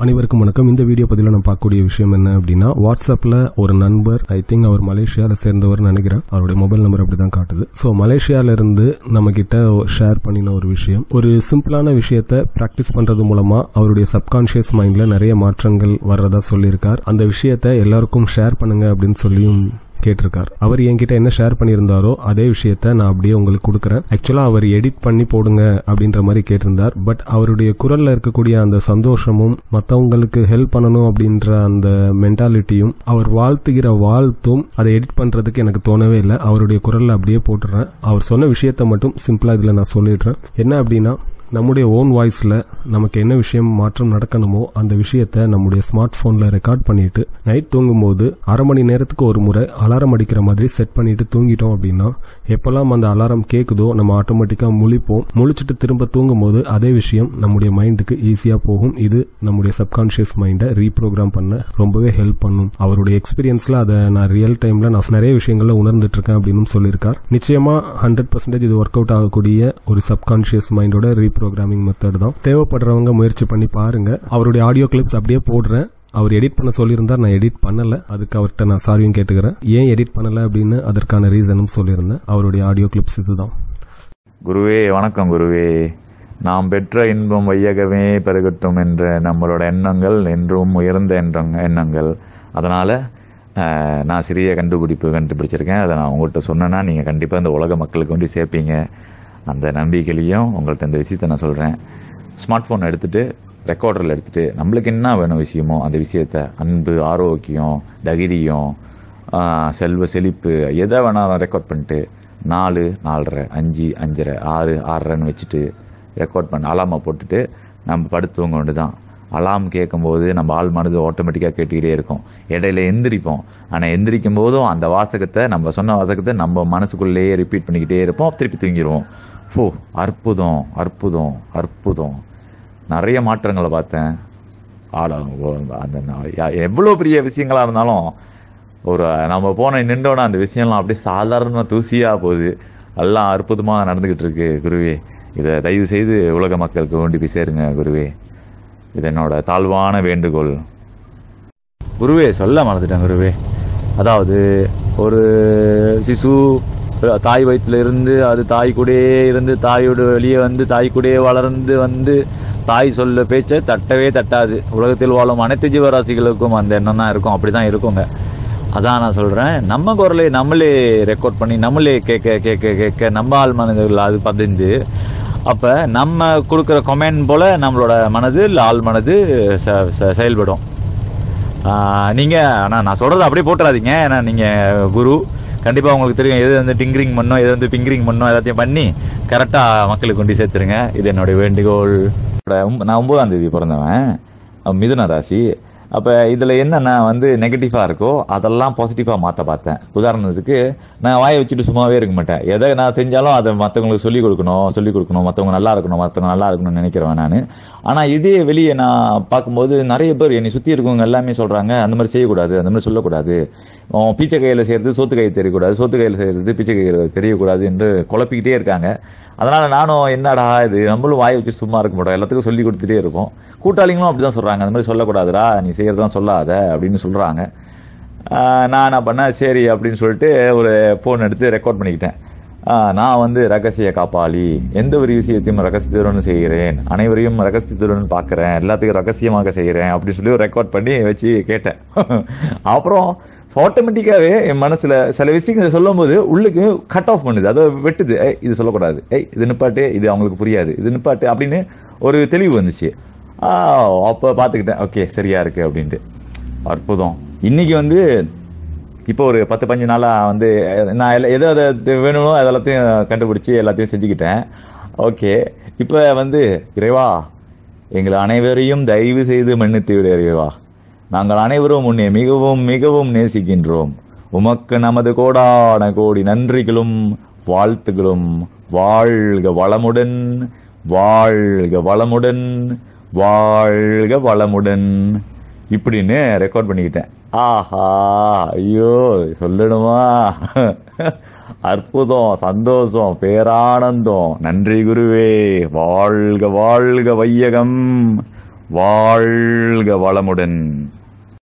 அனைவருக்கும் வணக்கம் இந்த வீடியோ பதிவில் நான் பார்க்கக்கூடிய விஷயம் என்ன அப்படின்னா வாட்ஸ்அப்பில் ஒரு நண்பர் ஐ திங்க் அவர் மலேசியாவில் சேர்ந்தவர் நினைக்கிறேன் அவருடைய மொபைல் நம்பர் அப்படி தான் காட்டுது ஸோ மலேசியால இருந்து நம்ம கிட்ட ஷேர் பண்ணின ஒரு விஷயம் ஒரு சிம்பிளான விஷயத்த ப்ராக்டிஸ் பண்றது மூலமா அவருடைய சப்கான்ஷியஸ் மைண்ட்ல நிறைய மாற்றங்கள் வர்றதா சொல்லியிருக்கார் அந்த விஷயத்த எல்லாருக்கும் ஷேர் பண்ணுங்க அப்படின்னு சொல்லியும் கேட்டிருக்கார் அவர் என்கிட்ட என்ன ஷேர் பண்ணியிருந்தாரோ அதே விஷயத்த நான் அப்படியே உங்களுக்கு கொடுக்குறேன் ஆக்சுவலா அவர் எடிட் பண்ணி போடுங்க அப்படின்ற மாதிரி கேட்டிருந்தார் பட் அவருடைய குரல்ல இருக்கக்கூடிய அந்த சந்தோஷமும் மற்றவங்களுக்கு ஹெல்ப் பண்ணணும் அப்படின்ற அந்த மென்டாலிட்டியும் அவர் வாழ்த்துகிற வாழ்த்தும் அதை எடிட் பண்றதுக்கு எனக்கு தோணவே இல்லை அவருடைய குரல்ல அப்படியே போட்டுறேன் அவர் சொன்ன விஷயத்த மட்டும் சிம்பிளா இதுல நான் சொல்லிடுறேன் என்ன அப்படின்னா நம்முடைய ஓன் வாய்ஸில் நமக்கு என்ன விஷயம் மாற்றம் நடக்கணுமோ அந்த விஷயத்த நம்முடைய ஸ்மார்ட் ஃபோனில் ரெக்கார்ட் பண்ணிட்டு நைட் தூங்கும்போது அரை மணி நேரத்துக்கு ஒரு முறை அலாரம் அடிக்கிற மாதிரி செட் பண்ணிட்டு தூங்கிட்டோம் அப்படின்னா எப்பெல்லாம் அந்த அலாரம் கேட்குதோ நம்ம ஆட்டோமேட்டிக்காக முழிப்போம் முழிச்சிட்டு திரும்ப தூங்கும்போது அதே விஷயம் நம்முடைய மைண்டுக்கு ஈஸியாக போகும் இது நம்முடைய சப்கான்ஷியஸ் மைண்டை ரீப்ரோக்ராம் பண்ண ரொம்பவே ஹெல்ப் பண்ணும் அவருடைய எக்ஸ்பீரியன்ஸில் அதை நான் ரியல் டைமில் நான் நிறைய விஷயங்களை உணர்ந்துட்டு இருக்கேன் அப்படின்னு சொல்லியிருக்கார் நிச்சயமா ஹண்ட்ரட் பர்சன்டேஜ் இது ஒர்க் அவுட் ஆகக்கூடிய ஒரு சப்கான்ஷியஸ் மைண்டோட ரீப்ரோக்ராமிங் மெத்தட் தான் தேவைப்படுறவங்க முயற்சி பண்ணி பாருங்க அவருடைய ஆடியோ கிளிப்ஸ் அப்படியே போடுறேன் அவர் எடிட் பண்ண சொல்லியிருந்தார் நான் எடிட் பண்ணல அதுக்கு அவர்கிட்ட நான் சாரியும் கேட்டுக்கிறேன் ஏன் எடிட் பண்ணல அப்படின்னு அதற்கான ரீசனும் சொல்லியிருந்தேன் அவருடைய ஆடியோ கிளிப்ஸ் இதுதான் குருவே வணக்கம் குருவே நாம் பெற்ற இன்பம் வையகமே பெருகட்டும் என்ற நம்மளோட எண்ணங்கள் என்றும் உயர்ந்த எண்ணங்க எண்ணங்கள் அதனால் நான் சிறிய கண்டுபிடிப்பு கண்டுபிடிச்சிருக்கேன் அதை நான் உங்கள்கிட்ட சொன்னேன்னா நீங்கள் கண்டிப்பாக இந்த உலக மக்களுக்கு வேண்டி சேர்ப்பீங்க அந்த நம்பிக்கையிலையும் உங்கள்கிட்ட இந்த விஷயத்தை நான் சொல்கிறேன் ஸ்மார்ட் ஃபோன் எடுத்துகிட்டு ரெக்கார்டரில் எடுத்துகிட்டு நம்மளுக்கு என்ன வேணும் விஷயமோ அந்த விஷயத்த அன்பு ஆரோக்கியம் தைரியம் ஆஹ், செல்வ செழிப்பு எதை வேணாலும் ரெக்கார்ட் பண்ணிட்டு நாலு நாலரை அஞ்சு அஞ்சரை ஆறு ஆறரைன்னு வச்சுட்டு ரெக்கார்ட் பண்ண அலாமை போட்டுட்டு நம்ம படுத்து தூங்க வேண்டியதுதான் அலாம் கேட்கும்போது நம்ம ஆள் மனது ஆட்டோமேட்டிக்காக கேட்டுக்கிட்டே இருக்கும் இடையில எந்திரிப்போம் ஆனால் எந்திரிக்கும் போதும் அந்த வாசகத்தை நம்ம சொன்ன வாசகத்தை நம்ம மனசுக்குள்ளேயே ரிப்பீட் பண்ணிக்கிட்டே இருப்போம் திருப்பி தூங்கிடுவோம் ஓ அற்புதம் அற்புதம் அற்புதம் நிறைய மாற்றங்களை பார்த்தேன் ஆட அந்த நா- யா- எவ்வளோ பெரிய விஷயங்களா இருந்தாலும் ஒரு நம்ம போன நின்றோன்னா அந்த விஷயம்லாம் அப்படியே சாதாரண தூசியாக போகுது எல்லாம் அற்புதமாக நடந்துக்கிட்டு இருக்கு குருவே இதை தயவு செய்து உலக மக்களுக்கு கொண்டு போய் சேருங்க குருவே இது என்னோட தாழ்வான வேண்டுகோள் குருவே சொல்ல மறந்துட்டேன் குருவே அதாவது ஒரு சிசு தாய் வயிற்றுல இருந்து அது தாய் கூடயே இருந்து தாயோட வெளியே வந்து தாய் கூடயே வளர்ந்து வந்து தாய் சொல்ல பேச்சை தட்டவே தட்டாது உலகத்தில் வாழும் அனைத்து ஜீவராசிகளுக்கும் அந்த எண்ணம் தான் இருக்கும் அப்படி தான் இருக்குங்க அதான் நான் சொல்கிறேன் நம்ம குரலை நம்மளே ரெக்கார்ட் பண்ணி நம்மளே கேட்க கேட்க கேட்க நம்ம ஆள் மனதில் அது பதிந்து அப்போ நம்ம கொடுக்குற கொமெண்ட் போல் நம்மளோட மனது இல்லை ஆள் மனது ச- ச- செயல்படும் நீங்கள் ஆனால் நான் சொல்கிறது அப்படியே போட்டுறாதீங்க ஏன்னா நீங்கள் குரு கண்டிப்பாக உங்களுக்கு தெரியும் எது வந்து டிங்கரிங் பண்ணோம் எது வந்து பிங்கரிங் பண்ணோம் எல்லாத்தையும் பண்ணி கரெக்டாக மக்களுக்கு கொண்டு சேர்த்துருங்க இது என்னுடைய வேண்டுகோள் நான் ஒன்பதாம் தேதி பிறந்தவன் அஹ் மிதுன ராசி அப்போ இதில் என்னென்ன வந்து நெகட்டிவாக இருக்கோ அதெல்லாம் பாசிட்டிவாக மாற்ற பார்த்தேன் உதாரணத்துக்கு நான் வாயை வச்சுட்டு சும்மாவே இருக்க மாட்டேன் எதை நான் செஞ்சாலும் அதை மற்றவங்களுக்கு சொல்லிக் கொடுக்கணும் சொல்லிக் கொடுக்கணும் மற்றவங்க நல்லா இருக்கணும் மற்றவங்க நல்லா இருக்கணும்னு நினைக்கிறவன் நான் ஆனால் இதே வெளியே நான் பார்க்கும்போது நிறைய பேர் என்னை சுற்றி இருக்கவங்க எல்லாமே சொல்கிறாங்க அந்த மாதிரி செய்யக்கூடாது அந்த மாதிரி சொல்லக்கூடாது உன் பீச்சை கையில் செய்கிறது சோத்து கையில் தெரியக்கூடாது சோத்து கையில் செய்கிறது பீச்சை கையில் தெரியக்கூடாது என்று குழப்பிக்கிட்டே இருக்காங்க அதனால நானும் என்னடா இது நம்மளும் வாயை வச்சு சும்மா இருக்க மாட்டோம் எல்லாத்துக்கும் சொல்லி கொடுத்துட்டே இருப்போம் கூட்டாளிங்களும் அப்படிதான் சொல்றாங்க அந்த மாதிரி சொல்லக்கூடாதுடா நீ செய்யறதெல்லாம் சொல்லாத அப்படின்னு சொல்றாங்க ஆஹ் நான் என்ன பண்ணேன் சரி அப்படின்னு சொல்லிட்டு ஒரு ஃபோன் எடுத்து ரெக்கார்ட் பண்ணிக்கிட்டேன் ஆஹ் நான் வந்து ரகசிய காப்பாளி எந்த ஒரு விஷயத்தையும் ரகசியத்துடன் செய்கிறேன் அனைவரையும் ரகசியத்துடன் பார்க்குறேன் எல்லாத்துக்கும் ரகசியமாக செய்கிறேன் அப்படின்னு சொல்லி ஒரு ரெக்கார்ட் பண்ணி வச்சு கேட்டேன் அப்புறம் ஆட்டோமேட்டிக்காகவே என் மனசில் சில விஷயங்கள் சொல்லும்போது உள்ளுக்கு கட் ஆஃப் பண்ணுது அதை வெட்டுது ஏய் இது சொல்லக்கூடாது ஏய் இது நிப்பாட்டு இது அவங்களுக்கு புரியாது இது நிப்பாட்டு அப்படின்னு ஒரு தெளிவு வந்துச்சு அப்போ பார்த்துக்கிட்டேன் ஓகே சரியா இருக்கு அப்படின்ட்டு அற்புதம் இன்னைக்கு வந்து இப்போ ஒரு பத்து பஞ்சு நாளாக வந்து நான் எல்லா- எது எது வேணுமோ அது எல்லாத்தையும் கண்டுபிடிச்சி எல்லாத்தையும் செஞ்சுக்கிட்டேன் ஓகே இப்போ வந்து இறைவா எங்கள் அனைவரையும் தயவு செய்து மன்னித்து விடு இறைவா நாங்கள் அனைவரும் உன்னை மிகவும் மிகவும் நேசிக்கின்றோம் உமக்கு நமது கோடான கோடி நன்றிகளும் வாழ்த்துகளும் வாழ்க வளமுடன் வாழ்க வளமுடன் வாழ்க வளமுடன் இப்படின்னு ரெக்கார்ட் பண்ணிக்கிட்டேன் ஆஹா ஐயோ சொல்லணுமா அற்புதம் சந்தோஷம் பேரானந்தம் நன்றி குருவே வாழ்க வாழ்க வையகம் வாழ்க வளமுடன்